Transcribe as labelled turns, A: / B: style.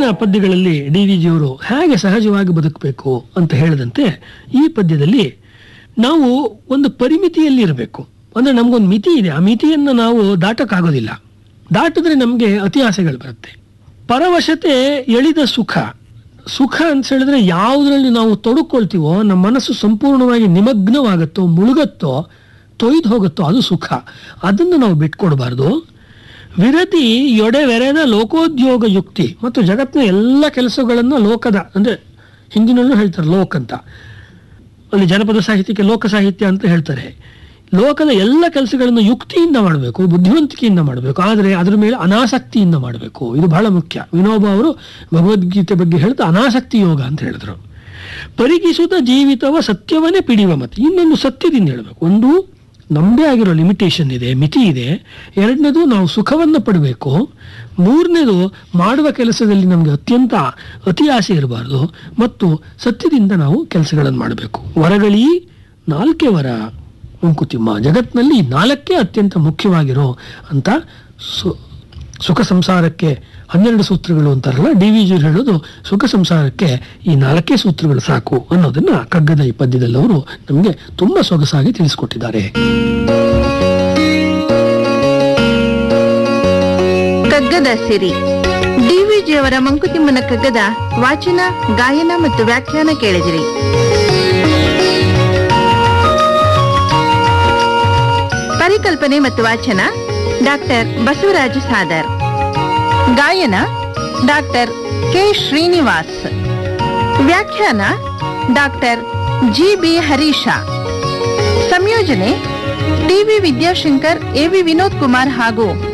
A: ಹಿಂದಿನ ಪದ್ಯಗಳಲ್ಲಿ D V ಜಿಯವರು ಹೇಗೆ ಸಹಜವಾಗಿ ಬದುಕಬೇಕು ಅಂತ ಹೇಳಿದಂತೆ ಈ ಪದ್ಯದಲ್ಲಿ ನಾವು ಒಂದು ಪರಿಮಿತಿಯಲ್ಲಿ ಇರಬೇಕು ಅಂದ್ರೆ ನಮಗೊಂದು ಮಿತಿ ಇದೆ ಆ ಮಿತಿಯನ್ನು ನಾವು ದಾಟಕ್ಕಾಗೋದಿಲ್ಲ ದಾಟಿದ್ರೆ ನಮಗೆ ಅತಿ ಆಸೆಗಳು ಬರುತ್ತೆ ಪರವಶತೆ ಎಳಿದ ಸುಖ ಸುಖ ಅಂತ ಹೇಳಿದ್ರೆ ಯಾವುದರಲ್ಲಿ ನಾವು ತೊಡಕೊಳ್ತೀವೋ ನಮ್ಮ ಮನಸ್ಸು ಸಂಪೂರ್ಣವಾಗಿ ನಿಮಗ್ನವಾಗುತ್ತೋ ಮುಳುಗತ್ತೋ ತೊಯ್ದು ಹೋಗುತ್ತೋ ಅದು ಸುಖ ಅದನ್ನು ನಾವು ಬಿಟ್ಕೊಡ್ಬಾರ್ದು ವಿರತಿ ಯೊಡೆವೆರೆದ ಲೋಕೋದ್ಯೋಗ ಯುಕ್ತಿ ಮತ್ತು ಜಗತ್ತಿನ ಎಲ್ಲ ಕೆಲಸಗಳನ್ನು ಲೋಕದ ಅಂದ್ರೆ ಹಿಂದಿನಲ್ಲೂ ಹೇಳ್ತಾರೆ ಲೋಕ್ ಅಂತ ಅಲ್ಲಿ ಜನಪದ ಸಾಹಿತ್ಯಕ್ಕೆ ಲೋಕ ಸಾಹಿತ್ಯ ಅಂತ ಹೇಳ್ತಾರೆ ಲೋಕದ ಎಲ್ಲ ಕೆಲಸಗಳನ್ನು ಯುಕ್ತಿಯಿಂದ ಮಾಡಬೇಕು ಬುದ್ಧಿವಂತಿಕೆಯಿಂದ ಮಾಡಬೇಕು ಆದರೆ ಅದರ ಮೇಲೆ ಅನಾಸಕ್ತಿಯಿಂದ ಮಾಡಬೇಕು ಇದು ಬಹಳ ಮುಖ್ಯ ವಿನೋಬ ಅವರು ಭಗವದ್ಗೀತೆ ಬಗ್ಗೆ ಹೇಳ್ತಾ ಅನಾಸಕ್ತಿ ಯೋಗ ಅಂತ ಹೇಳಿದ್ರು ಪರಿಗಿಸುತ್ತ ಜೀವಿತವ ಸತ್ಯವನ್ನೇ ಪಿಡಿಯುವ ಮತ್ತೆ ಇನ್ನೊಂದು ಸತ್ಯದಿಂದ ಹೇಳಬೇಕು ಒಂದು ನಮ್ಮದೇ ಆಗಿರೋ ಲಿಮಿಟೇಷನ್ ಇದೆ ಮಿತಿ ಇದೆ ಎರಡನೇದು ನಾವು ಸುಖವನ್ನು ಪಡಬೇಕು ಮೂರನೇದು ಮಾಡುವ ಕೆಲಸದಲ್ಲಿ ನಮಗೆ ಅತ್ಯಂತ ಅತಿ ಆಸೆ ಇರಬಾರ್ದು ಮತ್ತು ಸತ್ಯದಿಂದ ನಾವು ಕೆಲಸಗಳನ್ನು ಮಾಡಬೇಕು ವರಗಳಿ ನಾಲ್ಕೇ ವರ ಮಂಕುತಿಮ್ಮ ಜಗತ್ತಿನಲ್ಲಿ ಈ ನಾಲ್ಕೇ ಅತ್ಯಂತ ಮುಖ್ಯವಾಗಿರೋ ಅಂತ ಸು- ಸುಖ ಸಂಸಾರಕ್ಕೆ ಹನ್ನೆರಡು ಸೂತ್ರಗಳು ಅಂತಾರಲ್ಲ ಡಿ ವಿ ಜಿ ಹೇಳೋದು ಸುಖ ಸಂಸಾರಕ್ಕೆ ಈ ನಾಲ್ಕೇ ಸೂತ್ರಗಳು ಸಾಕು ಅನ್ನೋದನ್ನ ಕಗ್ಗದ ಈ ಪದ್ಯದಲ್ಲಿ ಅವರು ನಮಗೆ ತುಂಬಾ ಸೊಗಸಾಗಿ ತಿಳಿಸಿಕೊಟ್ಟಿದ್ದಾರೆ
B: ಕಗ್ಗದ ಸಿರಿ ಡಿವಿಜಿಯವರ ಮಂಕುತಿಮ್ಮನ ಕಗ್ಗದ ವಾಚನ ಗಾಯನ ಮತ್ತು ವ್ಯಾಖ್ಯಾನ ಕೇಳಿದಿರಿ ಪರಿಕಲ್ಪನೆ ಮತ್ತು ವಾಚನ ಡಾಕ್ಟರ್ ಬಸವರಾಜ ಸಾದರ್ ಗಾಯನ ಡಾಕ್ಟರ್ ಕೆ ಶ್ರೀನಿವಾಸ್ ವ್ಯಾಖ್ಯಾನ ಡಾಕ್ಟರ್ ಜಿ ಬಿ ಹರೀಶ ಸಂಯೋಜನೆ ಟಿವಿ ವಿದ್ಯಾಶಂಕರ್ ಎವಿ ವಿನೋದ್ ಕುಮಾರ್ ಹಾಗೂ